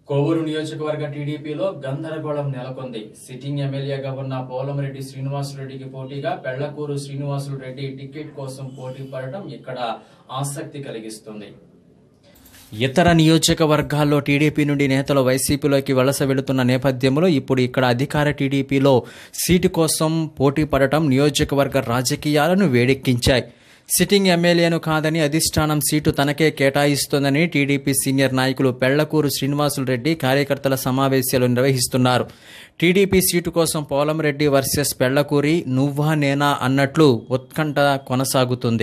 కోవూరు నియోజకవర్గ టీడీపీలో గందరగోళం నెలకొంది సిట్టింగ్ ఎమ్మెల్యేగా ఉన్న పోలంరెడ్డి శ్రీనివాసరెడ్డికి పోటీగా పెళ్లకూరు శ్రీనివాసులు రెడ్డి టికెట్ కోసం పోటీ పడటం ఇక్కడ ఆసక్తి కలిగిస్తుంది ఇతర నియోజకవర్గాల్లో టీడీపీ నుండి నేతలు వైసీపీలోకి వలస వెళుతున్న నేపథ్యంలో ఇప్పుడు ఇక్కడ అధికార టీడీపీలో సీటు కోసం పోటీ పడటం నియోజకవర్గ రాజకీయాలను వేడెక్కించాయి సిట్టింగ్ ఎమ్మెల్యేను కాదని అధిష్టానం సీటు తనకే కేటాయిస్తోందని టీడీపీ సీనియర్ నాయకులు పెళ్లకూరు శ్రీనివాసులు రెడ్డి కార్యకర్తల సమావేశాలు నిర్వహిస్తున్నారు టీడీపీ సీటు కోసం పోలంరెడ్డి వర్సెస్ పెళ్లకూరి నువ్వా నేనా అన్నట్లు ఉత్కంఠ కొనసాగుతుంది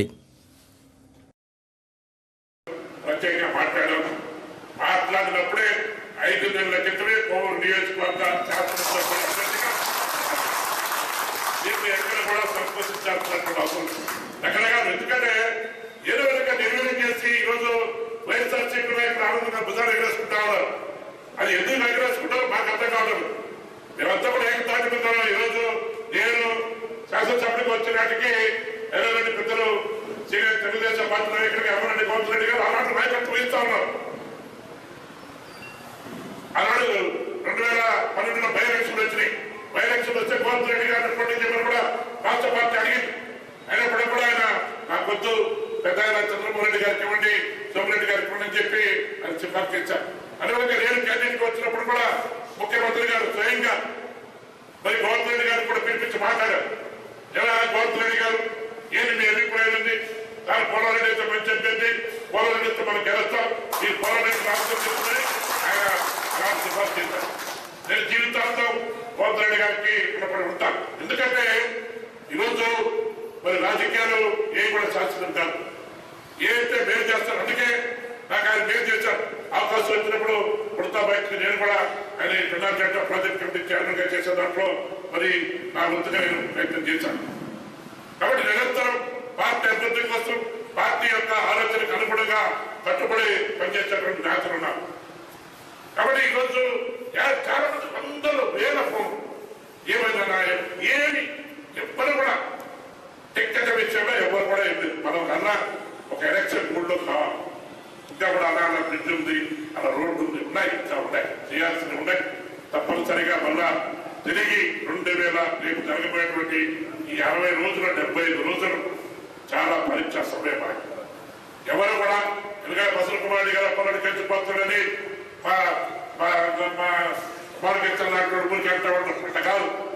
ప్రత్యేకంగా మాట్లాడాం మాట్లాడినప్పుడే ఐదు నెలల క్రితమే కోవూరు నియోజకవర్గ శాసనసభ అభ్యర్థిగా దీన్ని ఎక్కడ కూడా సంకోచించాల్సినటువంటి అవసరం లేదు. రకరకాల ఎందుకంటే ఏదో విధంగా నిర్వీర్యం చేసి ఈరోజు వైఎస్ఆర్సీపీ నాయకులు ఆనందంగా భుజాలు ఎగరేసుకుంటా ఉన్నారు అది ఎందుకు ఎగరేసుకుంటారో మాకు అర్థం కావడం లేదు. మేమంతా కూడా ఏకతాటి మీద ఉన్నాం. ఈరోజు నేను శాసనసభకి వచ్చినాటికి ఎర్రరెడ్డి పెద్దలు సీనియర్ తెలుగుదేశం పార్టీ నాయకుడికి అమ్మరెడ్డి గోపాల్ రెడ్డి గారు అలాంటి నాయకత్వం వహిస్తా ఉన్నారు ఆనాడు రెండు వేల పన్నెండులో బై ఎలక్షన్లు వచ్చినాయి బై ఎలక్షన్లు వస్తే గోపాల్ రెడ్డి గారిని పోటీ చేయమని కూడా రాష్ట్ర పార్టీ అడిగింది అయినప్పటికీ కూడా ఆయన నాకు వద్దు పెద్ద ఆయన చంద్రబాబు రెడ్డి గారికి ఇవ్వండి సోమిరెడ్డి గారికి ఇవ్వండి అని చెప్పి ఆయన సిఫార్సు చేశారు అదేవిధంగా నేను క్యాండిడేట్కి వచ్చినప్పుడు కూడా ముఖ్యమంత్రి గారు స్వయంగా మరి గోపాల్ రెడ్డి గారిని కూడా పిలిపించి మాట్లాడారు ఎలా గోపాల్ రెడ్డి గారు ఏంటి మీ అభిప్రాయం ఉంది దాని పోలారెడ్డి అయితే మంచి అభ్యర్థి పోలారెడ్డి అయితే మనం గెలుస్తాం ఈ పోలారెడ్డి రాష్ట్రం చెప్తే ఆయన అలాంటి సిఫార్సు చేశారు నేను జీవితాంతం గోపాల్ రెడ్డి గారికి రుణపడి ఉంటాను ఎందుకంటే ఈరోజు మరి రాజకీయాలు ఏవి కూడా శాశ్వతం కాదు ఏదైతే మేలు చేస్తారు అందుకే నాకు ఆయన మేలు చేశారు అవకాశం వచ్చినప్పుడు ఉడతా బయటకు నేను కూడా ఆయన finance centre project committee chairman గా చేసే దాంట్లో మరి నా వంతుగా నేను ప్రయత్నం చేశాను కాబట్టి నిరంతరం పార్టీ అభివృద్ధి కోసం పార్టీ యొక్క ఆలోచనకు అనుగుణంగా కట్టుబడి పనిచేసేటువంటి నేతలు ఉన్నారు కాబట్టి ఈరోజు యా- చాలా మంది వందలు వేల ఫోన్ ఏమైనా నాయం ఏమి ఎవ్వరు కూడా టిక్కెట్ విషయంలో ఎవరు కూడా ఏమి మనం కన్నా ఒక ఎలక్షన్ మూడ్లో కావాలి ఇంకా కూడా అలా అలా బ్రిడ్జ్ ఉంది అలా రోడ్డు ఉంది ఉన్నాయి ఇంకా ఉన్నాయి చేయాల్సినవి ఉన్నాయి తప్పనిసరిగా మళ్ళా తిరిగి రెండు వేల రేపు జరగబోయేటువంటి ఈ అరవై రోజుల డెబ్బై ఐదు రోజులు చాలా పరీక్షా సమయం మనకి ఎవరు కూడా ఎందుకంటే బసల కుమార్ గారు పొలానికి కలిసిపోతాడని మా మా మా కుమారుకి ఇచ్చిన ఊరికి వెళ్తా కాదు